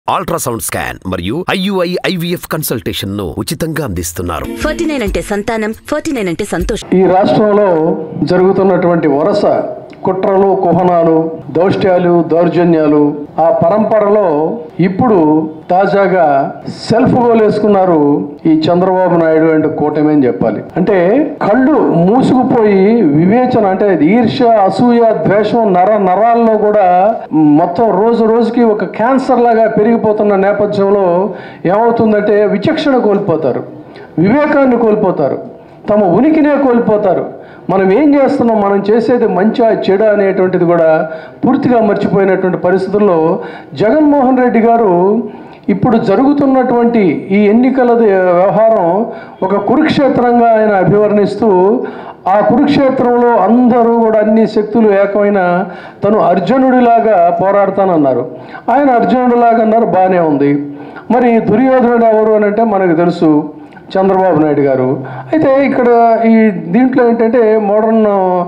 ultrasound scan మరియు IUI IVF consultation ను ఉచితంగా అందిస్తున్నారు ఫార్టీ నైన్ అంటే సంతానం ఫార్టీ నైన్ అంటే సంతోషం ఈ రాష్ట్రంలో జరుగుతున్నటువంటి వరుస కుట్రలు కుహనాలు దౌష్ట్యాలు దౌర్జన్యాలు ఆ పరంపరలో ఇప్పుడు తాజాగా సెల్ఫ్ గోల్ వేసుకున్నారు ఈ చంద్రబాబు నాయుడు అండ్ కూటమి అని చెప్పాలి అంటే కళ్ళు మూసుకుపోయి వివేచన అంటే ఈర్ష్య అసూయ ద్వేషం నర నరాల్లో కూడా మొత్తం రోజు రోజుకి ఒక క్యాన్సర్ లాగా పెరిగిపోతున్న నేపథ్యంలో ఏమవుతుందంటే విచక్షణ కోల్పోతారు వివేకాన్ని కోల్పోతారు తమ ఉనికినే కోల్పోతారు మనం ఏం చేస్తున్నాం మనం చేసేది మంచా చెడ అనేటువంటిది కూడా పూర్తిగా మర్చిపోయినటువంటి పరిస్థితుల్లో జగన్మోహన్ రెడ్డి గారు ఇప్పుడు జరుగుతున్నటువంటి ఈ ఎన్నికల వ్యవహారం ఒక కురుక్షేత్రంగా ఆయన అభివర్ణిస్తూ ఆ కురుక్షేత్రంలో అందరూ కూడా అన్ని శక్తులు ఏకమైన తను అర్జునుడిలాగా పోరాడతానన్నారు ఆయన అర్జునుడిలాగా అన్నారు బాగానే ఉంది మరి దుర్యోధనుడు ఎవరు అని అంటే మనకు తెలుసు చంద్రబాబు నాయుడు గారు అయితే ఇక్కడ ఈ దీంట్లో ఏంటంటే మోడర్న్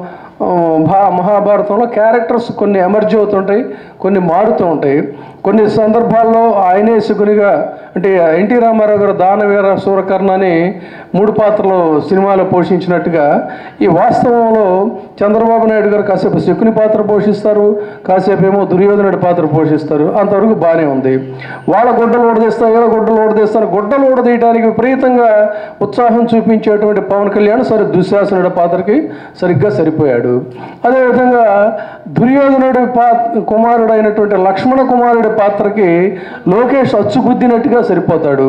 భా మహాభారతంలో క్యారెక్టర్స్ కొన్ని ఎమర్జ్ అవుతుంటాయి కొన్ని మారుతూ ఉంటాయి కొన్ని సందర్భాల్లో ఆయనే శకునిగా అంటే ఎన్టీ రామారావు గారు దానవీర సూరకర్ణ అని మూడు పాత్రలు సినిమాలో పోషించినట్టుగా ఈ వాస్తవంలో చంద్రబాబు నాయుడు గారు కాసేపు శకుని పాత్ర పోషిస్తారు కాసేపు ఏమో దుర్యోధనుడి పాత్ర పోషిస్తారు అంతవరకు బాగానే ఉంది వాళ్ళ గుడ్డలు ఓడదీస్తారు వీళ్ళ గుడ్డలు ఓడదీస్తారు గుడ్డలు ఓడదీయడానికి విపరీతంగా ఉత్సాహం చూపించేటువంటి పవన్ కళ్యాణ్ సరే దుశ్శాసనుడి పాత్రకి సరిగ్గా సరిపోయాడు అదేవిధంగా దుర్యోధనుడి పా కుమారుడు అయినటువంటి లక్ష్మణ కుమారుడి పాత్రకి లోకేష్ అచ్చుగుద్దినట్టుగా సరిపోతాడు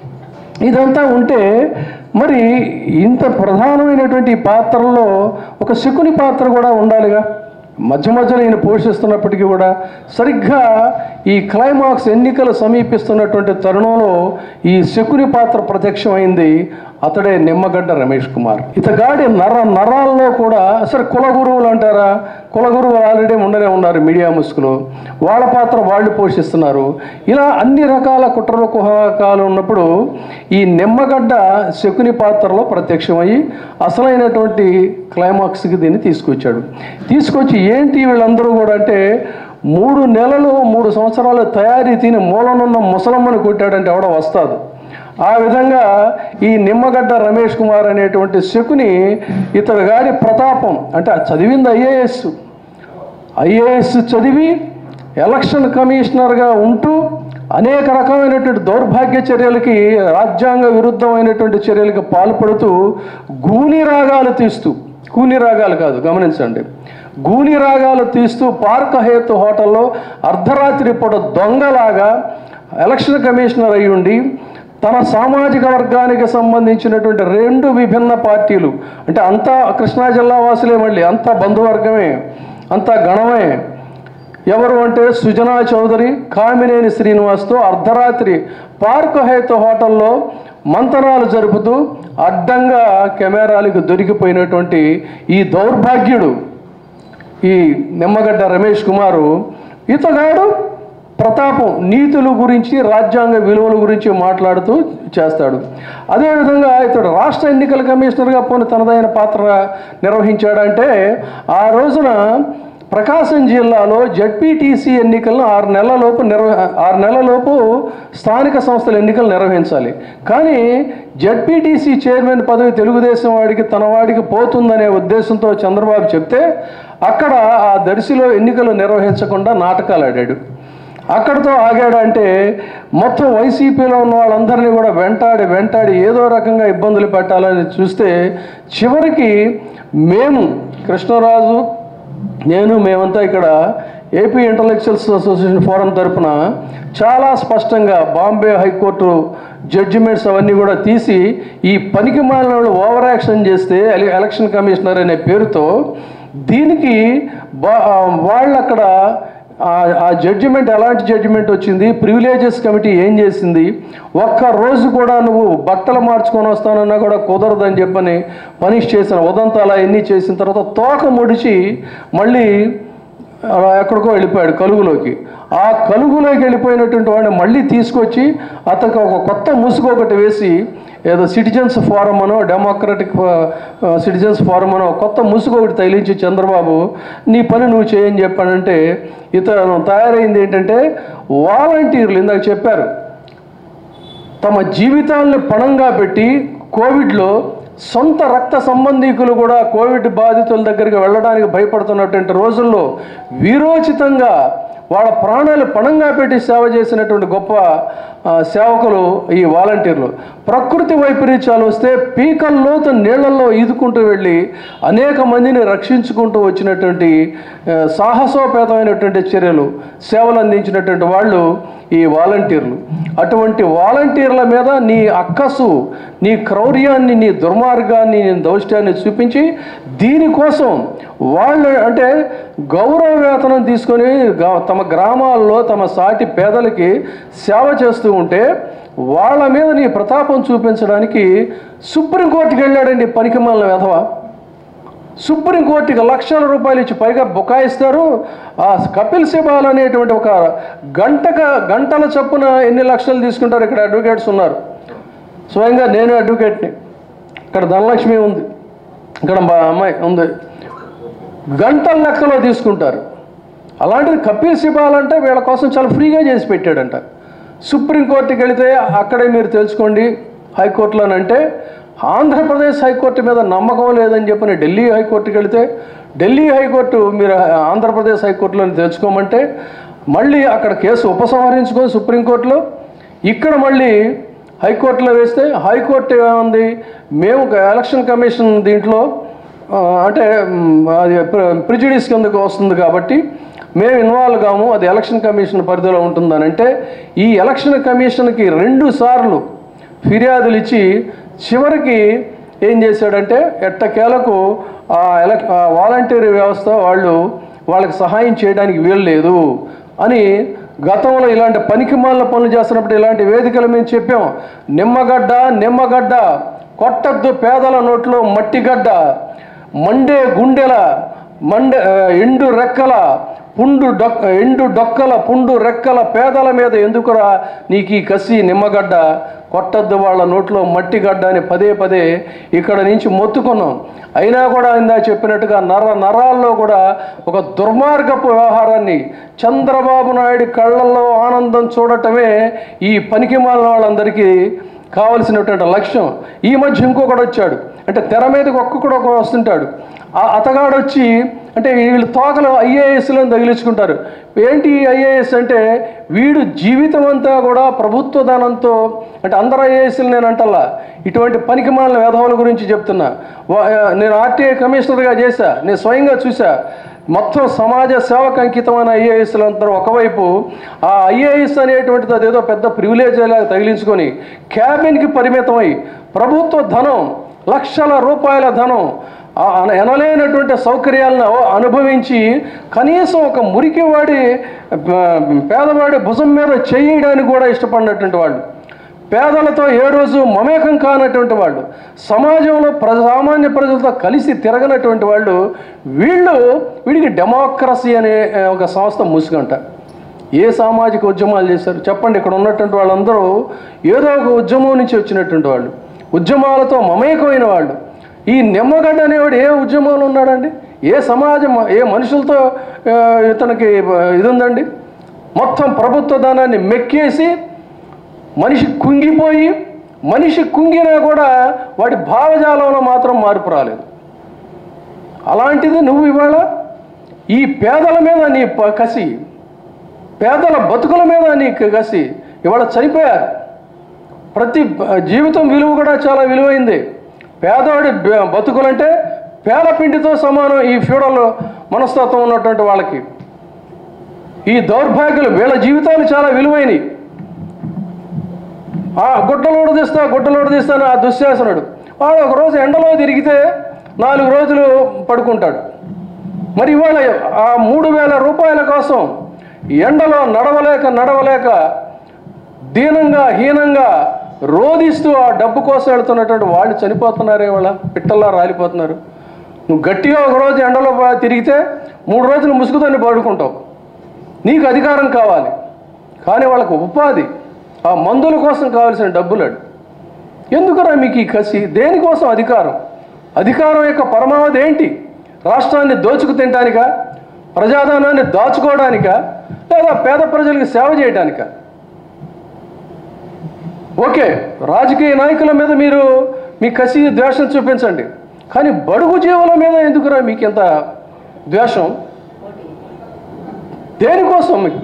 ఇదంతా ఉంటే మరి ఇంత ప్రధానమైనటువంటి ఈ పాత్రల్లో ఒక శకుని పాత్ర కూడా ఉండాలిగా మధ్య మధ్యలో ఈయన పోషిస్తున్నప్పటికీ కూడా సరిగ్గా ఈ క్లైమాక్స్ ఎన్నికలు సమీపిస్తున్నటువంటి తరుణంలో ఈ శకుని పాత్ర ప్రత్యక్షమైంది అతడే నిమ్మగడ్డ రమేష్ కుమార్ ఇతగాడి నర నరాల్లో కూడా అసలు కులగురువులు అంటారా కులగురువులు ఆల్రెడీ ఉండనే ఉన్నారు మీడియా ముసుగులో వాళ్ళ పాత్ర వాళ్ళు పోషిస్తున్నారు ఇలా అన్ని రకాల కుట్రలు కుహకాలు ఉన్నప్పుడు ఈ నిమ్మగడ్డ శకుని పాత్రలో ప్రత్యక్షమయ్యి అసలైనటువంటి క్లైమాక్స్కి దీన్ని తీసుకొచ్చాడు తీసుకొచ్చి ఏంటి వీళ్ళందరూ కూడా అంటే మూడు నెలలు మూడు సంవత్సరాలు తయారీ తిని మూలనున్న ముసలమ్మని కొట్టాడంటే ఎవడో వస్తాడు ఆ విధంగా ఈ నిమ్మగడ్డ రమేష్ కుమార్ అనేటువంటి శకుని ఇతడు గారి ప్రతాపం అంటే ఆ చదివింది ఐఏఎస్ ఐఏఎస్ చదివి ఎలక్షన్ కమిషనర్గా ఉంటూ అనేక రకమైనటువంటి దౌర్భాగ్య చర్యలకి రాజ్యాంగ విరుద్ధమైనటువంటి చర్యలకు పాల్పడుతూ గూని రాగాలు తీస్తూ కూని రాగాలు కాదు గమనించండి గూని రాగాలు తీస్తూ పార్క్ హేతు హోటల్లో అర్ధరాత్రి పూట దొంగలాగా ఎలక్షన్ కమిషనర్ అయి ఉండి తన సామాజిక వర్గానికి సంబంధించినటువంటి రెండు విభిన్న పార్టీలు అంటే అంతా కృష్ణా జిల్లా వాసులే మళ్ళీ అంతా బంధువర్గమే అంతా గణమే ఎవరు అంటే సుజనా చౌదరి కామినేని శ్రీనివాస్తో అర్ధరాత్రి పార్క్ హైత్ హోటల్లో మంతనాలు జరుపుతూ అడ్డంగా కెమెరాలకు దొరికిపోయినటువంటి ఈ దౌర్భాగ్యుడు ఈ నిమ్మగడ్డ రమేష్ కుమారు ఇతగాడు ప్రతాపం నీతుల గురించి రాజ్యాంగ విలువల గురించి మాట్లాడుతూ చేస్తాడు అదేవిధంగా ఇతడు రాష్ట్ర ఎన్నికల కమిషనర్గా పోని తనదైన పాత్ర నిర్వహించాడంటే ఆ రోజున ప్రకాశం జిల్లాలో జడ్పీటీసీ ఎన్నికలను ఆరు నెలలలోపు నిర్వ ఆరు నెలలలోపు స్థానిక సంస్థల ఎన్నికలు నిర్వహించాలి కానీ జడ్పీటీసీ చైర్మన్ పదవి తెలుగుదేశం వాడికి తన వాడికి పోతుందనే ఉద్దేశంతో చంద్రబాబు చెప్తే అక్కడ ఆ దర్శిలో ఎన్నికలు నిర్వహించకుండా నాటకాలు ఆడాడు అక్కడితో ఆగాడంటే మొత్తం వైసీపీలో ఉన్న వాళ్ళందరినీ కూడా వెంటాడి వెంటాడి ఏదో రకంగా ఇబ్బందులు పెట్టాలని చూస్తే చివరికి మేము కృష్ణరాజు నేను మేమంతా ఇక్కడ ఏపీ ఇంటలెక్చువల్స్ అసోసియేషన్ ఫోరం తరపున చాలా స్పష్టంగా బాంబే హైకోర్టు జడ్జిమెంట్స్ అవన్నీ కూడా తీసి ఈ పనికి మాలిన వాళ్ళు ఓవర్ యాక్షన్ చేస్తే ఎల- ఎలక్షన్ కమిషనర్ అనే పేరుతో దీనికి బా వాళ్ళు అక్కడ ఆ- ఆ జడ్జిమెంట్ ఎలాంటి జడ్జిమెంట్ వచ్చింది ప్రివిలేజెస్ కమిటీ ఏం చేసింది ఒక్క రోజు కూడా నువ్వు బట్టలు మార్చుకొని వస్తానన్నా కూడా కుదరదని చెప్పని పనిష్ చేసిన ఉదంతాలు అన్నీ చేసిన తర్వాత తోక ముడిచి మళ్ళీ అలా ఎక్కడికో వెళ్ళిపోయాడు కలుగులోకి ఆ కలుగులోకి వెళ్ళిపోయినటువంటి వాడిని మళ్ళీ తీసుకొచ్చి అతనికి ఒక కొత్త ముసుగు ఒకటి వేసి ఏదో సిటిజన్స్ ఫోరం అనో డెమోక్రటిక్ సిటిజన్స్ ఫోరం అనో కొత్త ముసుగు ఒకటి తగిలించి చంద్రబాబు నీ పని నువ్వు చేయని చెప్పానంటే ఇతను తయారైంది ఏంటంటే వాలంటీర్లు ఇందాక చెప్పారు తమ జీవితాలను పణంగా పెట్టి కోవిడ్లో సొంత రక్త సంబంధీకులు కూడా కోవిడ్ బాధితుల దగ్గరికి వెళ్ళడానికి భయపడుతున్నటువంటి రోజుల్లో వీరోచితంగా వాళ్ళ ప్రాణాలు పణంగా పెట్టి సేవ చేసినటువంటి గొప్ప ఆ, సేవకులు ఈ వాలంటీర్లు ప్రకృతి వైపరీత్యాలు వస్తే పీకల్లోతు నీళ్లలో ఈదుకుంటూ వెళ్ళి అనేక మందిని రక్షించుకుంటూ వచ్చినటువంటి ఆ, సాహసోపేతమైనటువంటి చర్యలు సేవలు అందించినటువంటి వాళ్ళు ఈ వాలంటీర్లు అటువంటి వాలంటీర్ల మీద నీ అక్కసు నీ క్రౌర్యాన్ని నీ దుర్మార్గాన్ని నీ దౌష్ట్యాన్ని చూపించి దీనికోసం వాళ్ళు అంటే గౌరవ వేతనం తీసుకొని గా- తమ గ్రామాల్లో తమ సాటి పేదలకి సేవ చేస్తూ ఉంటే వాళ్ళ మీద నీ ప్రతాపం చూపించడానికి సుప్రీంకోర్టుకి వెళ్ళాడండి పనికిమాలిన వెధవ సుప్రీంకోర్టుకి లక్షల రూపాయలు ఇచ్చి పైగా బుకాయిస్తారు ఆ కపిల్ సిబాల్ అనేటువంటి ఒక గంటక గంటల చొప్పున ఎన్ని లక్షలు తీసుకుంటారు ఇక్కడ అడ్వకేట్స్ ఉన్నారు స్వయంగా నేను అడ్వకేట్ని ఇక్కడ ధనలక్ష్మి ఉంది ఇక్కడ మా అమ్మాయి ఉంది గంటల లెక్కలో తీసుకుంటారు అలాంటిది కపిల్ సిబాల్ అంటే వీళ్ళ కోసం చాలా ఫ్రీగా చేసి పెట్టాడంట సుప్రీంకోర్టుకి వెళితే అక్కడే మీరు తెలుసుకోండి హైకోర్టులోనంటే ఆంధ్రప్రదేశ్ హైకోర్టు మీద నమ్మకం లేదని చెప్పిన ఢిల్లీ హైకోర్టుకి వెళితే ఢిల్లీ హైకోర్టు మీరు ఆంధ్రప్రదేశ్ హైకోర్టులో తెలుసుకోమంటే మళ్ళీ అక్కడ కేసు ఉపసంహరించుకొని సుప్రీంకోర్టులో ఇక్కడ మళ్ళీ హైకోర్టులో వేస్తే హైకోర్టు ఏముంది మేము ఎలక్షన్ కమిషన్ దీంట్లో ఆ, అంటే మ్, అది ప్రిజుడిస్ కిందకు వస్తుంది కాబట్టి మేము ఇన్వాల్వ్ కాము అది ఎలక్షన్ కమిషన్ పరిధిలో ఉంటుందని అంటే ఈ ఎలక్షన్ కమిషన్కి రెండు సార్లు ఫిర్యాదులు ఇచ్చి చివరికి ఏం చేశాడంటే ఎట్టకేలకు ఆ ఎలక్ ఆ వాలంటీర్ వ్యవస్థ వాళ్ళు వాళ్ళకి సహాయం చేయడానికి వీలు లేదు అని గతంలో ఇలాంటి పనికిమాలిన పనులు చేస్తున్నప్పుడు ఇలాంటి వేదికలు మేము చెప్పాం నిమ్మగడ్డ నిమ్మగడ్డ కొట్టద్దు పేదల నోట్లో మట్టిగడ్డ మండే గుండెల మండే ఆ, ఎండు రెక్కల పుండు డొక్ ఎండు డొక్కల పుండు రెక్కల పేదల మీద ఎందుకురా నీకు ఈ కసి నిమ్మగడ్డ కొట్టద్దు వాళ్ళ నోట్లో మట్టిగడ్డ అని పదే పదే ఇక్కడ నుంచి మొత్తుకున్నాం అయినా కూడా ఇందా చెప్పినట్టుగా నర నరాల్లో కూడా ఒక దుర్మార్గపు వ్యవహారాన్ని చంద్రబాబు నాయుడు కళ్ళల్లో ఆనందం చూడటమే ఈ పనికిమాలిన వాళ్ళందరికీ కావలసినటువంటి లక్ష్యం ఈ మధ్య ఇంకొకడు వచ్చాడు అంటే తెర మీదకి ఒక్కొక్కడు ఒక వస్తుంటాడు ఆ అతగాడు వచ్చి అంటే వీళ్ళు తోకలు ఐఏఎస్లను తగిలించుకుంటారు ఏంటి ఐఏఎస్ అంటే వీడు జీవితం అంతా కూడా ప్రభుత్వ ధనంతో అంటే అందరు ఐఏఎస్లు నేను అంటల్లా ఇటువంటి పనికిమాలిన వేధవుల గురించి చెప్తున్నా వా- నేను ఆర్టీఐ కమిషనర్గా చేశా నేను స్వయంగా చూసా మొత్తం సమాజ సేవకు అంకితమైన ఐఏఎస్లు అందరూ ఒకవైపు ఆ ఐఏఎస్ అనేటువంటిది అదేదో పెద్ద ప్రివిలేజ్ లాగా తగిలించుకొని క్యాబిన్కి పరిమితమై ప్రభుత్వ ధనం లక్షల రూపాయల ధనం ఆ అన- ఎనలేనటువంటి సౌకర్యాలను అవ- అనుభవించి కనీసం ఒక మురికివాడి ఆ, పేదవాడి భుజం మీద చేయడానికి కూడా ఇష్టపడినటువంటి వాళ్ళు పేదలతో ఏ రోజు మమేకం కానటువంటి వాళ్ళు సమాజంలో ప్రజ సామాన్య ప్రజలతో కలిసి తిరగనటువంటి వాళ్ళు వీళ్ళు వీడికి డెమోక్రసీ అనే ఆ, ఒక సంస్థ ముసుగంట ఏ సామాజిక ఉద్యమాలు చేశారు చెప్పండి ఇక్కడ ఉన్నటువంటి వాళ్ళందరూ ఏదో ఒక ఉద్యమం నుంచి వచ్చినటువంటి వాళ్ళు ఉద్యమాలతో మమేకమైన వాళ్ళు ఈ నిమ్మగడ్డ అనేవాడు ఏ ఉద్యమంలో ఉన్నాడండి ఏ సమాజం ఏ మనుషులతో ఆ, ఇతనికి ఆ, ఇది ఉందండి మొత్తం ప్రభుత్వ ధనాన్ని మెక్కేసి మనిషి కుంగిపోయి మనిషి కుంగినా కూడా వాడి భావజాలంలో మాత్రం మార్పు రాలేదు అలాంటిది నువ్వు ఇవాళ ఈ పేదల మీద నీ ప- కసి పేదల బతుకుల మీద నీ కసి ఇవాళ చనిపోయారు ప్రతి బ- జీవితం విలువ కూడా చాలా విలువైంది పేదవాడి బ- బతుకులంటే పేలపిండితో సమానం ఈ ఫ్యూడల్ మనస్తత్వం ఉన్నటువంటి వాళ్ళకి ఈ దౌర్భాగ్యులు వీళ్ళ జీవితాలు చాలా విలువైనవి ఆ గుడ్డలోడు తీస్తా గుడ్డలోడు తీస్తాను ఆ దుశ్శాసనుడు వాడు ఒక రోజు ఎండలో తిరిగితే నాలుగు రోజులు పడుకుంటాడు మరి ఇవాళ ఆ మూడు వేల రూపాయల కోసం ఎండలో నడవలేక నడవలేక దీనంగా హీనంగా రోధిస్తూ ఆ డబ్బు కోసం వెళ్తున్నటువంటి వాళ్ళు చనిపోతున్నారే వాళ్ళ పిట్టల్లా రాలిపోతున్నారు నువ్వు గట్టిగా ఒక రోజు ఎండలో పో- తిరిగితే మూడు రోజులు ముసుగుతోని పడుకుంటావు నీకు అధికారం కావాలి కానీ వాళ్ళకు ఉపాధి ఆ మందుల కోసం కావాల్సిన డబ్బులు అడు ఎందుకురా మీకు ఈ కసి దేనికోసం అధికారం అధికారం యొక్క పరమావధి ఏంటి రాష్ట్రాన్ని దోచుకు తినటానికా ప్రజాధనాన్ని దాచుకోవడానికా లేదా పేద ప్రజలకు సేవ చేయడానికా ఓకే రాజకీయ నాయకుల మీద మీరు మీ కసి ద్వేషం చూపించండి కానీ బడుగు జీవుల మీద ఎందుకురా మీకు ఇంత ద్వేషం దేనికోసం మీకు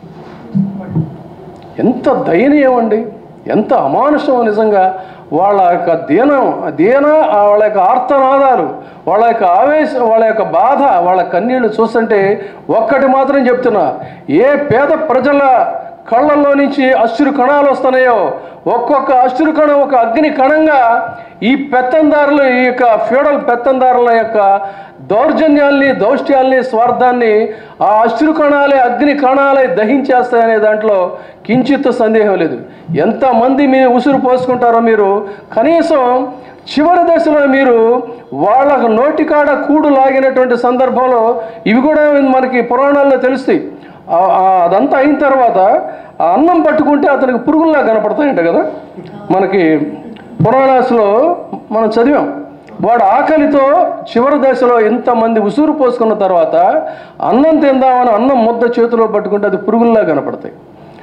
ఎంత దయనీయం అండి ఎంత అమానుషం నిజంగా వాళ్ళ యొక్క దీనం దీన వాళ్ళ యొక్క ఆర్తనాదాలు వాళ్ళ యొక్క ఆవేశం వాళ్ళ యొక్క బాధ వాళ్ళ కన్నీళ్లు చూస్తుంటే ఒక్కటి మాత్రం చెప్తున్నా ఏ పేద ప్రజల కళ్ళల్లో నుంచి అశ్రు కణాలు వస్తున్నాయో ఒక్కొక్క అశ్రు కణం ఒక అగ్ని కణంగా ఈ పెత్తందారులు ఈ యొక్క ఫ్యూడల్ పెత్తందారుల యొక్క దౌర్జన్యాల్ని దౌష్ట్యాల్ని స్వార్థాన్ని ఆ అశ్రు కణాలే అగ్ని కణాలే దహించేస్తాయనే దాంట్లో కించిత్ సందేహం లేదు ఎంతమంది మీ ఉసురు పోసుకుంటారో మీరు కనీసం చివరి దశలో మీరు వాళ్ళ నోటికాడ కూడు లాగినటువంటి సందర్భంలో ఇవి కూడా మనకి పురాణాల్లో తెలుస్తాయి ఆ- ఆ అదంతా అయిన తర్వాత ఆ అన్నం పట్టుకుంటే అతనికి పురుగుల్లా కనపడతాయంట కదా మనకి పురాణాసులో మనం చదివాం వాడు ఆకలితో చివరి దశలో ఎంతమంది ఉసురు పోసుకున్న తర్వాత అన్నం తిందామని అన్నం ముద్ద చేతిలో పట్టుకుంటే అది పురుగుల్లా కనపడతాయి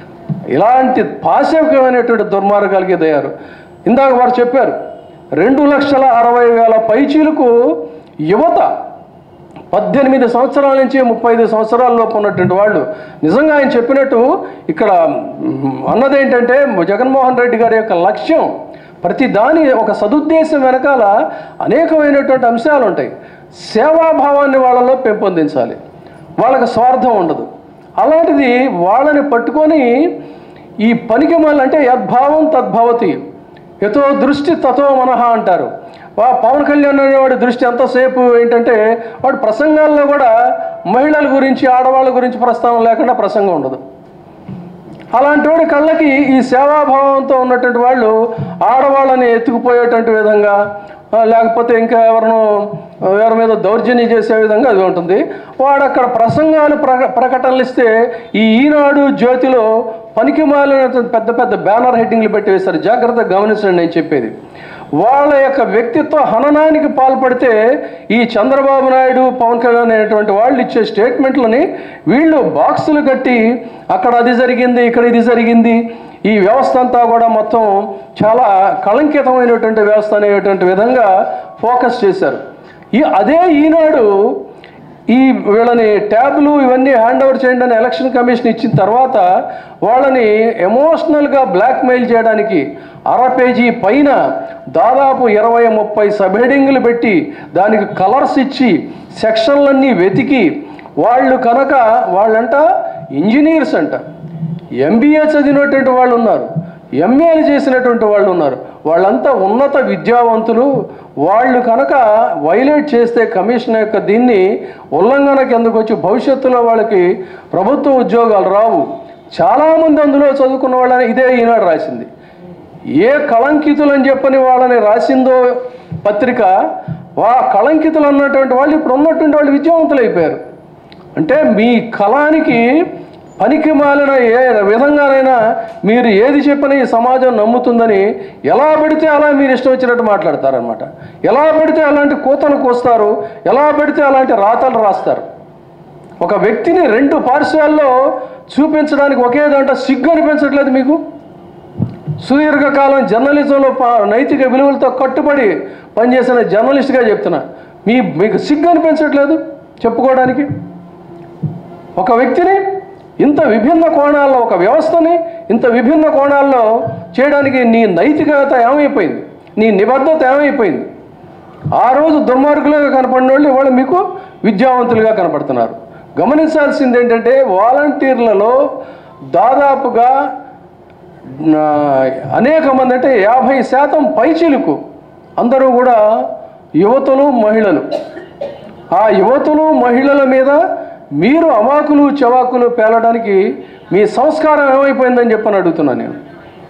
ఇలాంటి పాశవికమైనటువంటి దుర్మార్గాలకి దయారు ఇందాక వారు చెప్పారు రెండు లక్షల అరవై వేల పైచీలకు యువత పద్దెనిమిది సంవత్సరాల నుంచి ముప్పై ఐదు సంవత్సరాల లోపు ఉన్నటువంటి వాళ్ళు నిజంగా ఆయన చెప్పినట్టు ఇక్కడ మ్, అన్నదేంటంటే జగన్మోహన్ రెడ్డి గారి యొక్క లక్ష్యం ప్రతి దాని ఒక సదుద్దేశం వెనకాల అనేకమైనటువంటి అంశాలు ఉంటాయి సేవాభావాన్ని వాళ్ళలో పెంపొందించాలి వాళ్ళకి స్వార్థం ఉండదు అలాంటిది వాళ్ళని పట్టుకొని ఈ పనికి మళ్ళీ అంటే యద్భావం తద్భవతి యతో దృష్టి తతో మనహ అంటారు వా పవన్ కళ్యాణ్ అనేవాడి దృష్టి ఎంతసేపు ఏంటంటే వాడు ప్రసంగాల్లో కూడా మహిళల గురించి ఆడవాళ్ళ గురించి ప్రస్తావన లేకుండా ప్రసంగం ఉండదు అలాంటి వాడి కళ్ళకి ఈ సేవాభావంతో ఉన్నటువంటి వాళ్ళు ఆడవాళ్ళని ఎత్తుకుపోయేటువంటి విధంగా ఆ, లేకపోతే ఇంకా ఎవరినో ఎవరి మీద దౌర్జన్యం చేసే విధంగా అది ఉంటుంది వాడు అక్కడ ప్రసంగాలు ప్రక ప్రకటనలు ఇస్తే ఈ ఈనాడు జ్యోతిలో పనికి మాలిన పెద్ద పెద్ద బ్యానర్ హెడ్డింగ్లు పెట్టి వేశారు జాగ్రత్తగా గమనించండి నేను చెప్పేది వాళ్ళ యొక్క వ్యక్తిత్వ హననానికి పాల్పడితే ఈ చంద్రబాబు నాయుడు పవన్ కళ్యాణ్ అనేటువంటి వాళ్ళు ఇచ్చే స్టేట్మెంట్లని వీళ్ళు బాక్సులు కట్టి అక్కడ అది జరిగింది ఇక్కడ ఇది జరిగింది ఈ వ్యవస్థ అంతా కూడా మొత్తం చాలా కళంకితమైనటువంటి వ్యవస్థ అనేటువంటి విధంగా ఫోకస్ చేశారు ఈ అదే ఈనాడు ఈ వీళ్ళని ట్యాబ్లు ఇవన్నీ హ్యాండ్ ఓవర్ చేయండి అని ఎలక్షన్ కమిషన్ ఇచ్చిన తర్వాత వాళ్ళని ఎమోషనల్గా బ్లాక్మెయిల్ చేయడానికి అర పేజీ పైన దాదాపు ఇరవై ముప్పై సబ్ హెడింగ్లు పెట్టి దానికి కలర్స్ ఇచ్చి సెక్షన్లన్నీ వెతికి వాళ్ళు కనుక వాళ్ళంట ఇంజనీర్స్ అంట ఎంబీఏ చదివినటువంటి వాళ్ళు ఉన్నారు ఎంఏలు చేసినటువంటి వాళ్ళు ఉన్నారు వాళ్ళంతా ఉన్నత విద్యావంతులు వాళ్ళు కనుక వైలేట్ చేస్తే కమిషన్ యొక్క దీన్ని ఉల్లంఘన కిందకు వచ్చి భవిష్యత్తులో వాళ్ళకి ప్రభుత్వ ఉద్యోగాలు రావు చాలామంది అందులో చదువుకున్న వాళ్ళని ఇదే ఈనాడు రాసింది ఏ కళంకితులు అని చెప్పని వాళ్ళని రాసిందో పత్రిక వా కళంకితులు అన్నటువంటి వాళ్ళు ఇప్పుడు ఉన్నటువంటి వాళ్ళు విద్యావంతులు అయిపోయారు అంటే మీ కళానికి పనికి మాలిన ఏ విధంగానైనా మీరు ఏది చెప్పినా ఈ సమాజం నమ్ముతుందని ఎలా పెడితే అలా మీరు ఇష్టం వచ్చినట్టు మాట్లాడతారనమాట ఎలా పెడితే అలాంటి కూతలు కోస్తారు ఎలా పెడితే అలాంటి రాతలు రాస్తారు ఒక వ్యక్తిని రెండు పార్శ్వాల్లో చూపించడానికి ఒకే దాంట్లో సిగ్గు అనిపించట్లేదు మీకు సుదీర్ఘకాలం జర్నలిజంలో ప- నైతిక విలువలతో కట్టుబడి పనిచేసిన జర్నలిస్ట్గా చెప్తున్నా మీ మీకు సిగ్గు అనిపించట్లేదు చెప్పుకోవడానికి ఒక వ్యక్తిని ఇంత విభిన్న కోణాల్లో ఒక వ్యవస్థని ఇంత విభిన్న కోణాల్లో చేయడానికి నీ నైతికత ఏమైపోయింది నీ నిబద్ధత ఏమైపోయింది ఆ రోజు దుర్మార్గులుగా కనపడిన వాళ్ళు ఇవాళ మీకు విద్యావంతులుగా కనపడుతున్నారు గమనించాల్సింది ఏంటంటే వాలంటీర్లలో దాదాపుగా నా అనేక మంది అంటే యాభై శాతం పైచిలుకు అందరూ కూడా యువతులు మహిళలు ఆ యువతులు మహిళల మీద మీరు అమాకులు చవాకులు పేలడానికి మీ సంస్కారం ఏమైపోయిందని చెప్పని అడుగుతున్నాను నేను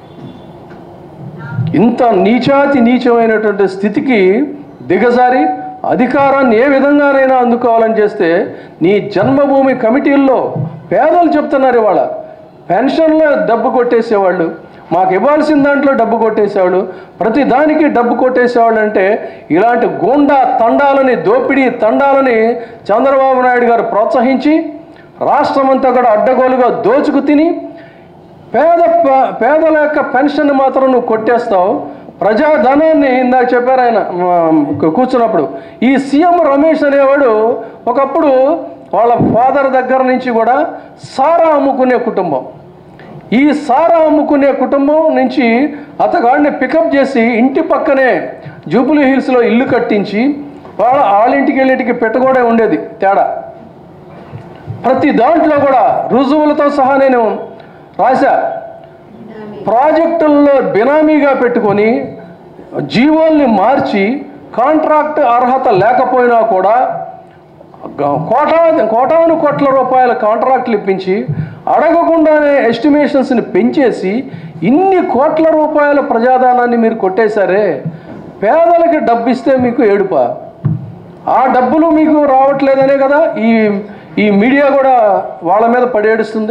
ఇంత నీచాతి నీచమైనటువంటి స్థితికి దిగజారి అధికారాన్ని ఏ విధంగానైనా అందుకోవాలని చేస్తే నీ జన్మభూమి కమిటీల్లో పేదలు చెప్తున్నారు ఇవాళ పెన్షన్లో డబ్బు కొట్టేసేవాళ్ళు మాకు ఇవ్వాల్సిన దాంట్లో డబ్బు కొట్టేసేవాళ్ళు ప్రతి దానికి డబ్బు కొట్టేసేవాళ్ళు అంటే ఇలాంటి గూండా తండాలని దోపిడీ తండాలని చంద్రబాబు నాయుడు గారు ప్రోత్సహించి రాష్ట్రమంతా కూడా అడ్డగోలుగా దోచుకు తిని పేద ప- పేదల యొక్క పెన్షన్ మాత్రం నువ్వు కొట్టేస్తావు ప్రజాధనాన్ని ఇందాక చెప్పారు ఆయన మ, కూర్చున్నప్పుడు ఈ సీఎం రమేష్ అనేవాడు ఒకప్పుడు వాళ్ళ ఫాదర్ దగ్గర నుంచి కూడా సారా అమ్ముకునే కుటుంబం ఈ సారా అమ్ముకునే కుటుంబం నుంచి అతగాడిని పికప్ చేసి ఇంటి పక్కనే జూబిలీ హిల్స్లో ఇల్లు కట్టించి వాళ్ళ వాళ్ళ ఇంటికి వెళ్ళింటికి పెట్టుకోవడం ఉండేది తేడా ప్రతి దాంట్లో కూడా రుజువులతో సహా నేను రాశా ప్రాజెక్టుల్లో బినామీగా పెట్టుకొని జీవోల్ని మార్చి కాంట్రాక్ట్ అర్హత లేకపోయినా కూడా గ- కోటా కోటాను కోట్ల రూపాయల కాంట్రాక్ట్లు ఇప్పించి అడగకుండానే ఎస్టిమేషన్స్ని పెంచేసి ఇన్ని కోట్ల రూపాయల ప్రజాదానాన్ని మీరు కొట్టేశారే పేదలకి డబ్బు ఇస్తే మీకు ఏడుపా ఆ డబ్బులు మీకు రావట్లేదనే కదా ఈ ఈ మీడియా కూడా వాళ్ళ మీద పడేడుస్తుంది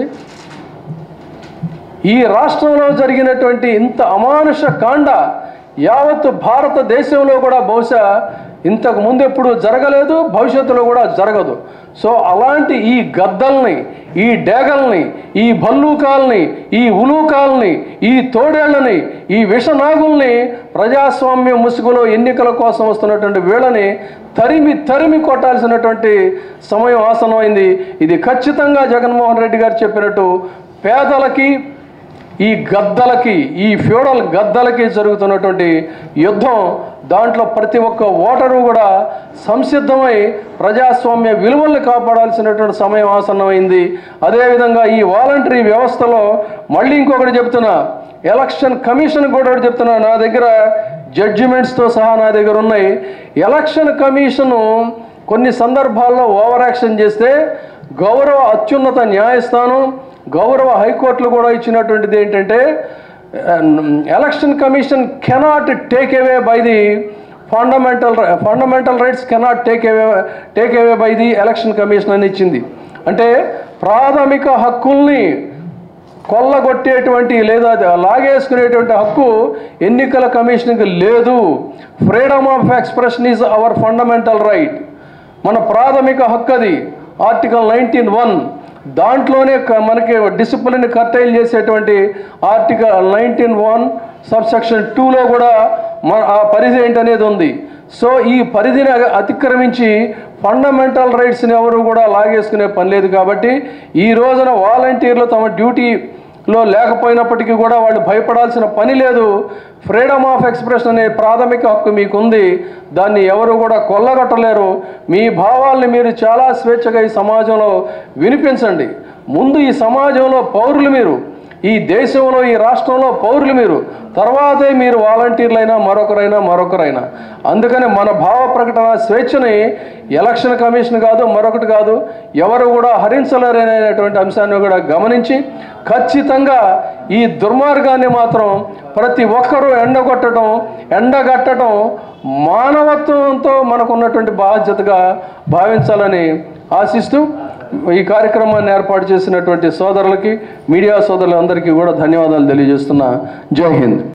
ఈ రాష్ట్రంలో జరిగినటువంటి ఇంత అమానుష కాండ యావత్ భారతదేశంలో కూడా బహుశా ఇంతకు ముందు ఎప్పుడు జరగలేదు భవిష్యత్తులో కూడా జరగదు సో అలాంటి ఈ గద్దల్ని ఈ డేగల్ని ఈ భల్లూకాల్ని ఈ ఉలూకాల్ని ఈ తోడేళ్లని ఈ విషనాగుల్ని ప్రజాస్వామ్య ముసుగులో ఎన్నికల కోసం వస్తున్నటువంటి వీళ్ళని తరిమి తరిమి కొట్టాల్సినటువంటి సమయం ఆసనమైంది ఇది ఖచ్చితంగా జగన్మోహన్ రెడ్డి గారు చెప్పినట్టు పేదలకి ఈ గద్దలకి ఈ ఫ్యూడల్ గద్దలకి జరుగుతున్నటువంటి యుద్ధం దాంట్లో ప్రతి ఒక్క ఓటరు కూడా సంసిద్ధమై ప్రజాస్వామ్య విలువల్ని కాపాడాల్సినటువంటి సమయం ఆసన్నమైంది అదేవిధంగా ఈ వాలంటరీ వ్యవస్థలో మళ్ళీ ఇంకొకటి చెప్తున్నా ఎలక్షన్ కమిషన్ కూడా ఒకటి చెప్తున్నా నా దగ్గర జడ్జిమెంట్స్తో సహా నా దగ్గర ఉన్నాయి ఎలక్షన్ కమిషను కొన్ని సందర్భాల్లో ఓవర్ యాక్షన్ చేస్తే గౌరవ అత్యున్నత న్యాయస్థానం గౌరవ హైకోర్టులు కూడా ఇచ్చినటువంటిది ఏంటంటే election commission cannot take away by the fundamental fundamental rights cannot take away take away by the election commission అని ఇచ్చింది అంటే ప్రాథమిక హక్కుల్ని కొల్లగొట్టేటువంటి లేదా లాగేసుకునేటువంటి హక్కు ఎన్నికల కమిషన్కి లేదు freedom of expression is our fundamental right మన ప్రాథమిక హక్కు అది ఆర్టికల్ నైన్టీన్ వన్ దాంట్లోనే క- మనకి డిసిప్లిన్ కర్టైల్ చేసేటువంటి ఆర్టికల్ నైన్టీన్ వన్ సబ్సెక్షన్ టూలో కూడా మన ఆ పరిధి ఏంటనేది ఉంది సో ఈ పరిధిని అగ- అతిక్రమించి ఫండమెంటల్ రైట్స్ని ఎవరు కూడా లాగేసుకునే పని లేదు కాబట్టి ఈ రోజున వాలంటీర్లు తమ డ్యూటీలో లేకపోయినప్పటికీ కూడా వాళ్ళు భయపడాల్సిన పని లేదు ఫ్రీడమ్ ఆఫ్ ఎక్స్ప్రెషన్ అనే ప్రాథమిక హక్కు మీకుంది దాన్ని ఎవరు కూడా కొల్లగొట్టలేరు మీ భావాల్ని మీరు చాలా స్వేచ్ఛగా ఈ సమాజంలో వినిపించండి ముందు ఈ సమాజంలో పౌరులు మీరు ఈ దేశంలో ఈ రాష్ట్రంలో పౌరులు మీరు తర్వాతే మీరు వాలంటీర్లైనా మరొకరైనా మరొకరైనా అందుకని మన భావ ప్రకటన స్వేచ్ఛని ఎలక్షన్ కమిషన్ కాదు మరొకటి కాదు ఎవరు కూడా హరించలేరనేటువంటి అంశాన్ని కూడా గమనించి ఖచ్చితంగా ఈ దుర్మార్గాన్ని మాత్రం ప్రతి ఒక్కరూ ఎండగొట్టడం ఎండగట్టడం మానవత్వంతో మనకున్నటువంటి బాధ్యతగా భావించాలని ఆశిస్తూ ఈ కార్యక్రమాన్ని ఏర్పాటు చేసినటువంటి సోదరులకి మీడియా సోదరులందరికీ కూడా ధన్యవాదాలు తెలియజేస్తున్నా జై హింద్